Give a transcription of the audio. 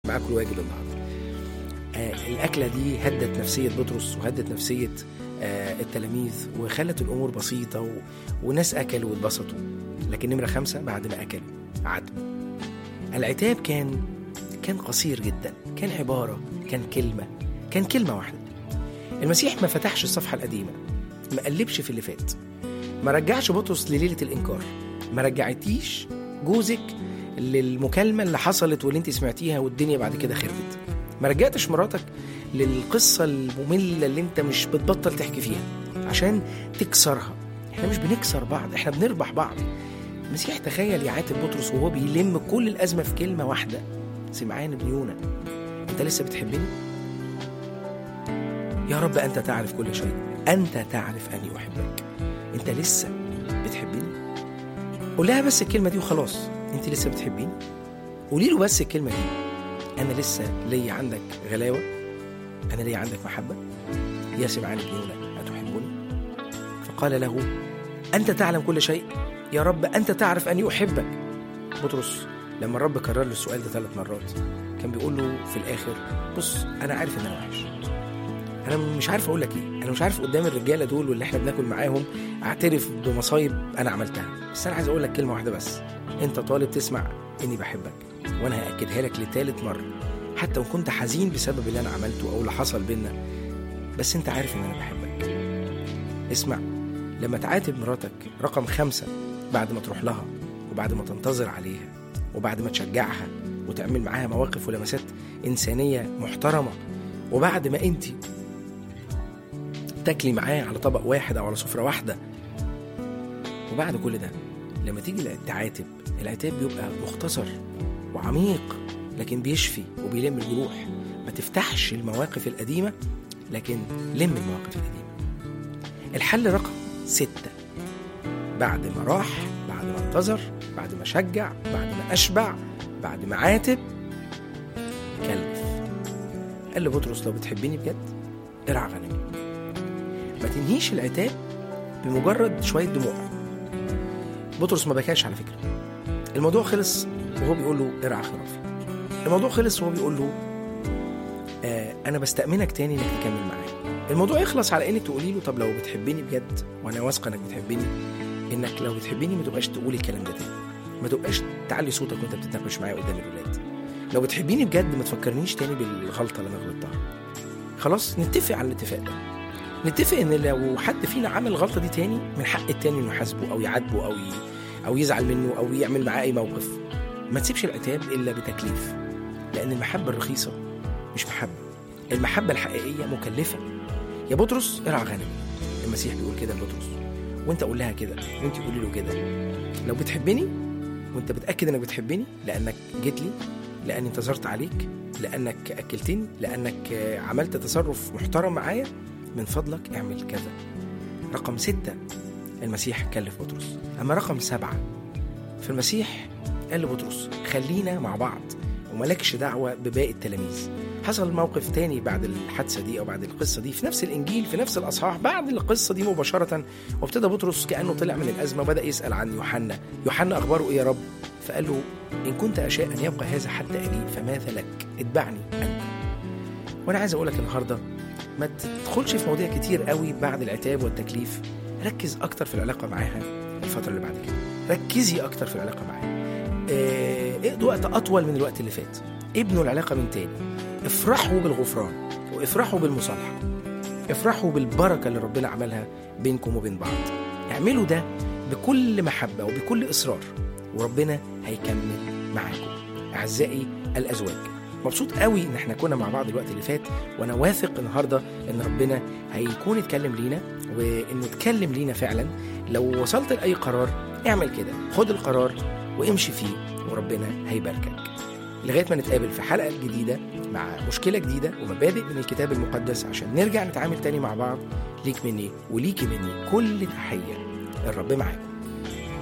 معاكم الواجب النهارده آه الاكله دي هدت نفسيه بطرس وهدت نفسيه آه التلاميذ وخلت الامور بسيطه و... وناس اكلوا واتبسطوا لكن نمره خمسه بعد ما اكلوا عاتبوا العتاب كان كان قصير جدا كان عباره كان كلمه كان كلمه واحده المسيح ما فتحش الصفحه القديمه ما قلبش في اللي فات ما رجعش بطرس لليله الانكار ما رجعتيش جوزك للمكالمه اللي حصلت واللي انت سمعتيها والدنيا بعد كده خربت ما رجعتش مراتك للقصه الممله اللي انت مش بتبطل تحكي فيها عشان تكسرها احنا مش بنكسر بعض احنا بنربح بعض المسيح تخيل يعاتب بطرس وهو بيلم كل الازمه في كلمه واحده سمعان بن يونا انت لسه بتحبني يا رب انت تعرف كل شيء انت تعرف اني احبك انت لسه بتحبني قول لها بس الكلمه دي وخلاص انت لسه بتحبيني قولي له بس الكلمه دي انا لسه ليا عندك غلاوه انا ليا عندك محبه يا سمعان بن يونا اتحبني فقال له انت تعلم كل شيء يا رب انت تعرف اني احبك بطرس لما الرب كرر له السؤال ده ثلاث مرات كان بيقول له في الاخر بص انا عارف ان انا وحش انا مش عارف اقول لك ايه انا مش عارف قدام الرجاله دول واللي احنا بناكل معاهم اعترف بمصايب انا عملتها بس انا عايز اقول لك كلمه واحده بس انت طالب تسمع اني بحبك وانا هاكدها لك لتالت مره حتى وان كنت حزين بسبب اللي انا عملته او اللي حصل بينا بس انت عارف ان انا بحبك اسمع لما تعاتب مراتك رقم خمسة بعد ما تروح لها وبعد ما تنتظر عليها وبعد ما تشجعها وتعمل معاها مواقف ولمسات إنسانية محترمة وبعد ما أنت تاكلي معاه على طبق واحد أو على سفرة واحدة وبعد كل ده لما تيجي تعاتب العتاب بيبقى مختصر وعميق لكن بيشفي وبيلم الجروح ما تفتحش المواقف القديمة لكن لم المواقف القديمة الحل رقم ستة بعد ما راح بعد ما انتظر بعد ما شجع بعد ما أشبع بعد ما عاتب كلف قال لبطرس لو بتحبني بجد ارعى غنمي ما تنهيش العتاب بمجرد شوية دموع بطرس ما بكاش على فكرة الموضوع خلص وهو بيقول له ارعى خرافي الموضوع خلص وهو بيقول له آه انا بستأمنك تاني انك تكمل معايا الموضوع يخلص على انك تقولي له طب لو بتحبني بجد وانا واثقه انك بتحبني انك لو بتحبني ما تبقاش تقولي الكلام ده تاني ما تبقاش تعلي صوتك وانت بتتناقش معايا قدام الولاد لو بتحبيني بجد ما تفكرنيش تاني بالغلطه اللي انا غلطتها خلاص نتفق على الاتفاق ده نتفق ان لو حد فينا عمل الغلطه دي تاني من حق التاني انه يحاسبه او يعاتبه او ي... او يزعل منه او يعمل معاه اي موقف ما تسيبش العتاب الا بتكليف لان المحبه الرخيصه مش محبه المحبه الحقيقيه مكلفه يا بطرس ارعى غنمي المسيح بيقول كده لبطرس وانت قول لها كده وانت قولي له كده لو بتحبني وانت بتاكد انك بتحبني لانك جيت لي لاني انتظرت عليك لانك اكلتني لانك عملت تصرف محترم معايا من فضلك اعمل كذا رقم ستة المسيح كلف بطرس أما رقم سبعة في المسيح قال لبطرس خلينا مع بعض وملكش دعوة بباقي التلاميذ حصل موقف تاني بعد الحادثة دي أو بعد القصة دي في نفس الإنجيل في نفس الأصحاح بعد القصة دي مباشرة وابتدى بطرس كأنه طلع من الأزمة وبدأ يسأل عن يوحنا يوحنا أخباره إيه يا رب فقال له إن كنت أشاء أن يبقى هذا حتى أجي فماذا لك اتبعني أنت وأنا عايز أقول لك النهاردة ما تدخلش في مواضيع كتير قوي بعد العتاب والتكليف ركز أكتر في العلاقة معاها الفترة اللي بعد كده ركزي أكتر في العلاقة معاها اقضوا وقت أطول من الوقت اللي فات ابنوا العلاقة من تاني افرحوا بالغفران وافرحوا بالمصالحة افرحوا بالبركة اللي ربنا عملها بينكم وبين بعض اعملوا ده بكل محبة وبكل إصرار وربنا هيكمل معاكم أعزائي الأزواج مبسوط قوي ان احنا كنا مع بعض الوقت اللي فات وانا واثق النهارده ان ربنا هيكون اتكلم لينا وانه اتكلم لينا فعلا لو وصلت لاي قرار اعمل كده خد القرار وامشي فيه وربنا هيباركك لغايه ما نتقابل في حلقه جديده مع مشكله جديده ومبادئ من الكتاب المقدس عشان نرجع نتعامل تاني مع بعض ليك مني وليكي مني كل تحيه الرب معاكم